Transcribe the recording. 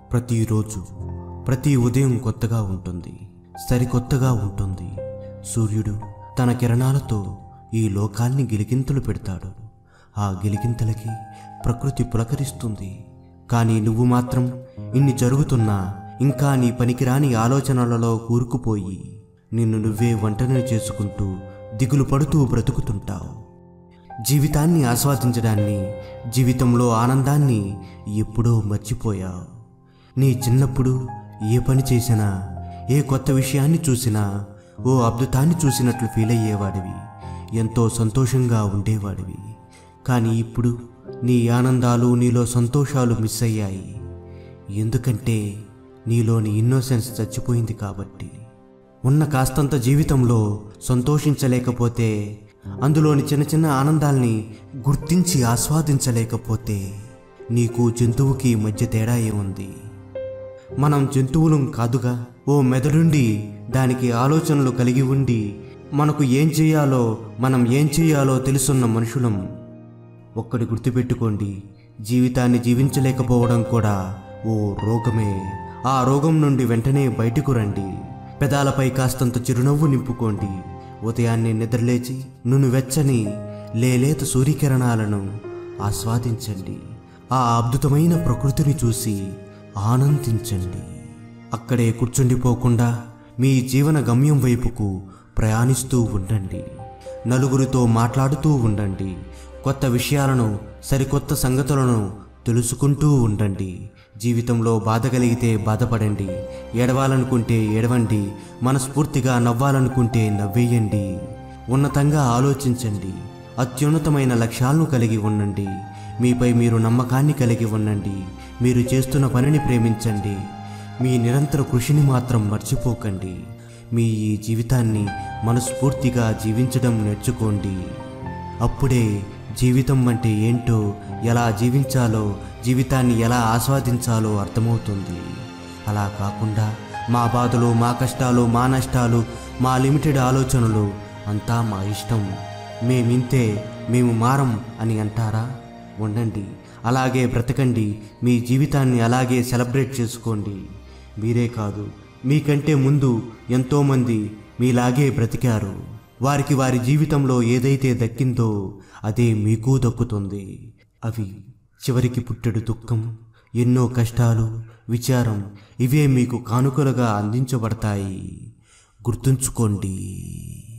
ప్రతిరోజు ప్రతి ఉదయం కొత్తగా ఉంటుంది సరికొత్తగా ఉంటుంది సూర్యుడు తన కిరణాలతో ఈ లోకాన్ని గిలిగింతలు పెడతాడు ఆ గిలిగింతలకి ప్రకృతి పులకరిస్తుంది కానీ నువ్వు మాత్రం ఇన్ని జరుగుతున్నా ఇంకా నీ పనికిరాని ఆలోచనలలో కూరుకుపోయి నిన్ను నువ్వే వంటనని చేసుకుంటూ దిగులు పడుతూ బ్రతుకుతుంటావు జీవితాన్ని ఆస్వాదించడాన్ని జీవితంలో ఆనందాన్ని ఎప్పుడో మర్చిపోయావు నీ చిన్నప్పుడు ఏ పని చేసినా ఏ కొత్త విషయాన్ని చూసినా ఓ అద్భుతాన్ని చూసినట్లు ఫీల్ అయ్యేవాడివి ఎంతో సంతోషంగా ఉండేవాడివి కానీ ఇప్పుడు నీ ఆనందాలు నీలో సంతోషాలు మిస్ అయ్యాయి ఎందుకంటే నీలోని ఇన్నోసెన్స్ చచ్చిపోయింది కాబట్టి ఉన్న కాస్తంత జీవితంలో సంతోషించలేకపోతే అందులోని చిన్న చిన్న ఆనందాల్ని గుర్తించి ఆస్వాదించలేకపోతే నీకు జంతువుకి మధ్య తేడా ఏముంది మనం జంతువులం కాదుగా ఓ మెదడుండి దానికి ఆలోచనలు కలిగి ఉండి మనకు ఏం చేయాలో మనం ఏం చేయాలో తెలుసున్న మనుషులం ఒక్కడి గుర్తుపెట్టుకోండి జీవితాన్ని జీవించలేకపోవడం కూడా ఓ రోగమే ఆ రోగం నుండి వెంటనే బయటకు రండి పెదాలపై కాస్తంత చిరునవ్వు నింపుకోండి ఉదయాన్నే నిద్రలేచి నును వెచ్చని లేలేత సూర్యకిరణాలను ఆస్వాదించండి ఆ అద్భుతమైన ప్రకృతిని చూసి ఆనందించండి అక్కడే కూర్చుండిపోకుండా మీ జీవన గమ్యం వైపుకు ప్రయాణిస్తూ ఉండండి నలుగురితో మాట్లాడుతూ ఉండండి కొత్త విషయాలను సరికొత్త సంగతులను తెలుసుకుంటూ ఉండండి జీవితంలో బాధ కలిగితే బాధపడండి ఏడవాలనుకుంటే ఏడవండి మనస్ఫూర్తిగా నవ్వాలనుకుంటే నవ్వేయండి ఉన్నతంగా ఆలోచించండి అత్యున్నతమైన లక్ష్యాలను కలిగి ఉండండి మీపై మీరు నమ్మకాన్ని కలిగి ఉండండి మీరు చేస్తున్న పనిని ప్రేమించండి మీ నిరంతర కృషిని మాత్రం మర్చిపోకండి మీ ఈ జీవితాన్ని మనస్ఫూర్తిగా జీవించడం నేర్చుకోండి అప్పుడే జీవితం అంటే ఏంటో ఎలా జీవించాలో జీవితాన్ని ఎలా ఆస్వాదించాలో అర్థమవుతుంది అలా కాకుండా మా బాధలు మా కష్టాలు మా నష్టాలు మా లిమిటెడ్ ఆలోచనలు అంతా మా ఇష్టం మేమింతే మేము మారం అని అంటారా ఉండండి అలాగే బ్రతకండి మీ జీవితాన్ని అలాగే సెలబ్రేట్ చేసుకోండి మీరే కాదు మీకంటే ముందు ఎంతోమంది మీలాగే బ్రతికారు వారికి వారి జీవితంలో ఏదైతే దక్కిందో అదే మీకు దక్కుతుంది అవి చివరికి పుట్టెడు దుఃఖం ఎన్నో కష్టాలు విచారం ఇవే మీకు కానుకలుగా అందించబడతాయి గుర్తుంచుకోండి